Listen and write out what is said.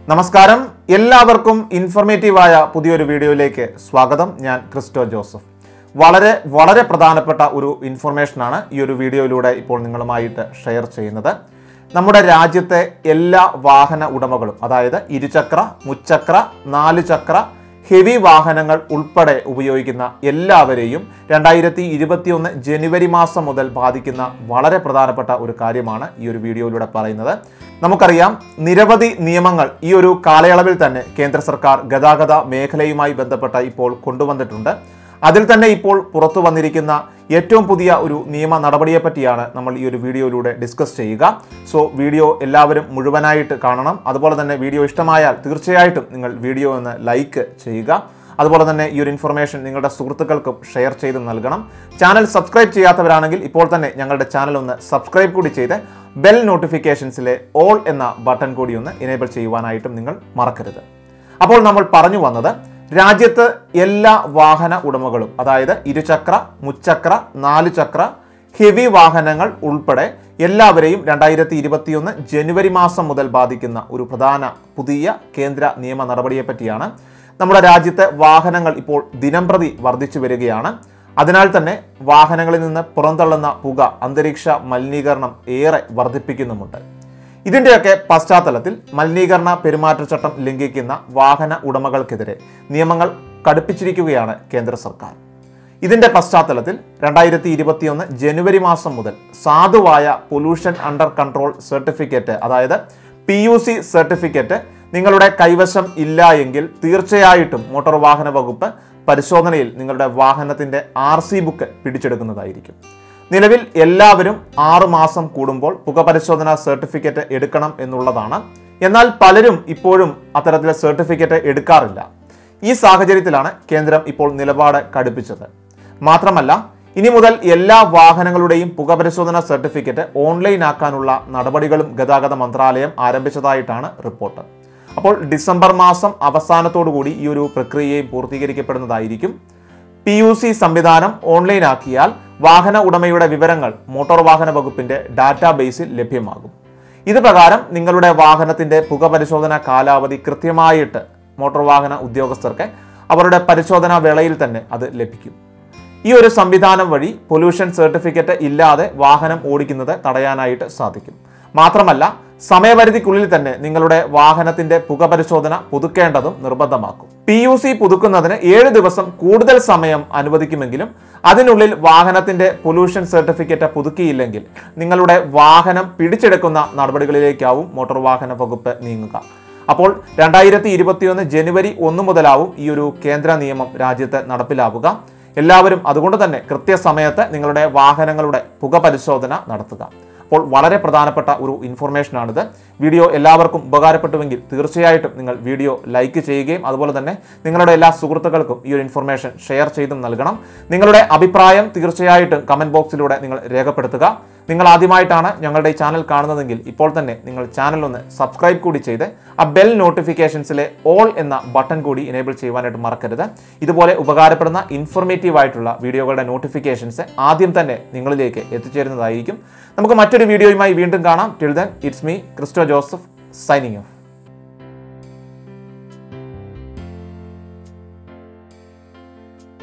നമസ്കാരം എല്ലാവർക്കും ഇൻഫർമേറ്റീവായ പുതിയൊരു വീഡിയോയിലേക്ക് സ്വാഗതം ഞാൻ ക്രിസ്റ്റോ ജോസഫ് വളരെ വളരെ പ്രധാനപ്പെട്ട ഒരു ഇൻഫർമേഷനാണ് ഈ ഒരു വീഡിയോയിലൂടെ ഇപ്പോൾ നിങ്ങളുമായിട്ട് ഷെയർ ചെയ്യുന്നത് നമ്മുടെ രാജ്യത്തെ എല്ലാ വാഹന ഉടമകളും അതായത് ഇരുചക്ര മുച്ചക്ര നാല് ചക്ര ഹെവി വാഹനങ്ങൾ ഉൾപ്പെടെ ഉപയോഗിക്കുന്ന എല്ലാവരെയും രണ്ടായിരത്തി ഇരുപത്തിയൊന്ന് ജനുവരി മാസം മുതൽ ബാധിക്കുന്ന വളരെ പ്രധാനപ്പെട്ട ഒരു കാര്യമാണ് ഈ ഒരു വീഡിയോയിലൂടെ പറയുന്നത് നമുക്കറിയാം നിരവധി നിയമങ്ങൾ ഈ ഒരു കാലയളവിൽ തന്നെ കേന്ദ്ര സർക്കാർ ഗതാഗത മേഖലയുമായി ബന്ധപ്പെട്ട ഇപ്പോൾ കൊണ്ടുവന്നിട്ടുണ്ട് അതിൽ തന്നെ ഇപ്പോൾ പുറത്തു വന്നിരിക്കുന്ന ഏറ്റവും പുതിയ ഒരു നിയമ നടപടിയെ പറ്റിയാണ് നമ്മൾ ഈ ഒരു വീഡിയോയിലൂടെ ഡിസ്കസ് ചെയ്യുക സോ വീഡിയോ എല്ലാവരും മുഴുവനായിട്ട് കാണണം അതുപോലെ തന്നെ വീഡിയോ ഇഷ്ടമായാൽ തീർച്ചയായിട്ടും നിങ്ങൾ വീഡിയോ ഒന്ന് ലൈക്ക് ചെയ്യുക അതുപോലെ തന്നെ ഈ ഒരു ഇൻഫർമേഷൻ നിങ്ങളുടെ സുഹൃത്തുക്കൾക്കും ഷെയർ ചെയ്ത് നൽകണം ചാനൽ സബ്സ്ക്രൈബ് ചെയ്യാത്തവരാണെങ്കിൽ ഇപ്പോൾ തന്നെ ഞങ്ങളുടെ ചാനൽ ഒന്ന് സബ്സ്ക്രൈബ് കൂടി ചെയ്ത് ബെൽ നോട്ടിഫിക്കേഷൻസിലെ ഓൾ എന്ന ബട്ടൺ കൂടി ഒന്ന് എനേബിൾ ചെയ്യുവാനായിട്ടും നിങ്ങൾ മറക്കരുത് അപ്പോൾ നമ്മൾ പറഞ്ഞു വന്നത് രാജ്യത്ത് എല്ലാ വാഹന ഉടമകളും അതായത് ഇരുചക്ര മുച്ചക്ര നാല് ചക്ര ഹെവി വാഹനങ്ങൾ ഉൾപ്പെടെ എല്ലാവരെയും രണ്ടായിരത്തി ഇരുപത്തിയൊന്ന് ജനുവരി മാസം മുതൽ ബാധിക്കുന്ന ഒരു പ്രധാന പുതിയ കേന്ദ്ര നിയമ നടപടിയെ പറ്റിയാണ് നമ്മുടെ രാജ്യത്തെ വാഹനങ്ങൾ ഇപ്പോൾ ദിനംപ്രതി വർദ്ധിച്ചു വരികയാണ് അതിനാൽ തന്നെ വാഹനങ്ങളിൽ നിന്ന് പുറന്തള്ളുന്ന പുക അന്തരീക്ഷ മലിനീകരണം ഏറെ വർദ്ധിപ്പിക്കുന്നുമുണ്ട് ഇതിൻ്റെയൊക്കെ പശ്ചാത്തലത്തിൽ മലിനീകരണ പെരുമാറ്റച്ചട്ടം ലംഘിക്കുന്ന വാഹന ഉടമകൾക്കെതിരെ നിയമങ്ങൾ കടുപ്പിച്ചിരിക്കുകയാണ് കേന്ദ്ര സർക്കാർ ഇതിന്റെ പശ്ചാത്തലത്തിൽ രണ്ടായിരത്തി ഇരുപത്തിയൊന്ന് ജനുവരി മാസം മുതൽ സാധുവായ പൊല്യൂഷൻ അണ്ടർ കൺട്രോൾ സർട്ടിഫിക്കറ്റ് അതായത് പി യു സി സർട്ടിഫിക്കറ്റ് നിങ്ങളുടെ കൈവശം ഇല്ല എങ്കിൽ തീർച്ചയായിട്ടും മോട്ടോർ വാഹന വകുപ്പ് പരിശോധനയിൽ നിങ്ങളുടെ വാഹനത്തിന്റെ ആർ സി ബുക്ക് പിടിച്ചെടുക്കുന്നതായിരിക്കും നിലവിൽ എല്ലാവരും ആറു മാസം കൂടുമ്പോൾ പുക പരിശോധന സർട്ടിഫിക്കറ്റ് എടുക്കണം എന്നുള്ളതാണ് എന്നാൽ പലരും ഇപ്പോഴും അത്തരത്തിലെ സർട്ടിഫിക്കറ്റ് എടുക്കാറില്ല ഈ സാഹചര്യത്തിലാണ് കേന്ദ്രം ഇപ്പോൾ നിലപാട് കടുപ്പിച്ചത് മാത്രമല്ല ഇനി മുതൽ എല്ലാ വാഹനങ്ങളുടെയും പുക പരിശോധന സർട്ടിഫിക്കറ്റ് ഓൺലൈൻ ആക്കാനുള്ള നടപടികളും ഗതാഗത മന്ത്രാലയം ആരംഭിച്ചതായിട്ടാണ് റിപ്പോർട്ട് അപ്പോൾ ഡിസംബർ മാസം അവസാനത്തോടുകൂടി ഈ ഒരു പ്രക്രിയയും പൂർത്തീകരിക്കപ്പെടുന്നതായിരിക്കും പി യു സി സംവിധാനം ഓൺലൈൻ ആക്കിയാൽ വാഹന ഉടമയുടെ വിവരങ്ങൾ മോട്ടോർ വാഹന വകുപ്പിന്റെ ഡാറ്റാബേസിൽ ലഭ്യമാകും ഇത് പ്രകാരം നിങ്ങളുടെ വാഹനത്തിന്റെ പുക പരിശോധന കാലാവധി കൃത്യമായിട്ട് മോട്ടോർ വാഹന ഉദ്യോഗസ്ഥർക്ക് അവരുടെ പരിശോധനാ വേളയിൽ തന്നെ അത് ലഭിക്കും ഈ ഒരു സംവിധാനം വഴി പൊല്യൂഷൻ സർട്ടിഫിക്കറ്റ് ഇല്ലാതെ വാഹനം ഓടിക്കുന്നത് തടയാനായിട്ട് സാധിക്കും മാത്രമല്ല സമയപരിധിക്കുള്ളിൽ തന്നെ നിങ്ങളുടെ വാഹനത്തിന്റെ പുക പരിശോധന പുതുക്കേണ്ടതും നിർബന്ധമാക്കും പി യു സി പുതുക്കുന്നതിന് ഏഴ് ദിവസം കൂടുതൽ സമയം അനുവദിക്കുമെങ്കിലും അതിനുള്ളിൽ വാഹനത്തിന്റെ പൊല്യൂഷൻ സർട്ടിഫിക്കറ്റ് പുതുക്കിയില്ലെങ്കിൽ നിങ്ങളുടെ വാഹനം പിടിച്ചെടുക്കുന്ന നടപടികളിലേക്കാവും മോട്ടോർ വാഹന വകുപ്പ് നീങ്ങുക അപ്പോൾ രണ്ടായിരത്തി ഇരുപത്തിയൊന്ന് ജനുവരി ഒന്ന് മുതലാവും ഈ ഒരു കേന്ദ്ര നിയമം രാജ്യത്ത് നടപ്പിലാവുക എല്ലാവരും അതുകൊണ്ട് തന്നെ കൃത്യസമയത്ത് നിങ്ങളുടെ വാഹനങ്ങളുടെ പുക പരിശോധന നടത്തുക അപ്പോൾ വളരെ പ്രധാനപ്പെട്ട ഒരു ഇൻഫർമേഷനാണിത് വീഡിയോ എല്ലാവർക്കും ഉപകാരപ്പെട്ടുവെങ്കിൽ തീർച്ചയായിട്ടും നിങ്ങൾ വീഡിയോ ലൈക്ക് ചെയ്യുകയും അതുപോലെ തന്നെ നിങ്ങളുടെ എല്ലാ സുഹൃത്തുക്കൾക്കും ഈ ഒരു ഇൻഫർമേഷൻ ഷെയർ ചെയ്തും നൽകണം നിങ്ങളുടെ അഭിപ്രായം തീർച്ചയായിട്ടും കമൻറ്റ് ബോക്സിലൂടെ നിങ്ങൾ രേഖപ്പെടുത്തുക നിങ്ങൾ ആദ്യമായിട്ടാണ് ഞങ്ങളുടെ ഈ ചാനൽ കാണുന്നതെങ്കിൽ ഇപ്പോൾ തന്നെ നിങ്ങൾ ചാനൽ ഒന്ന് സബ്സ്ക്രൈബ് കൂടി ചെയ്ത് ആ ബെൽ നോട്ടിഫിക്കേഷൻസിലെ ഓൾ എന്ന ബട്ടൺ കൂടി എനേബിൾ ചെയ്യുവാനായിട്ട് മറക്കരുത് ഇതുപോലെ ഉപകാരപ്പെടുന്ന ഇൻഫോർമേറ്റീവ് ആയിട്ടുള്ള വീഡിയോകളുടെ നോട്ടിഫിക്കേഷൻസ് ആദ്യം തന്നെ നിങ്ങളിലേക്ക് എത്തിച്ചേരുന്നതായിരിക്കും നമുക്ക് മറ്റൊരു വീഡിയോയുമായി വീണ്ടും കാണാം till then it's me Christo Joseph signing of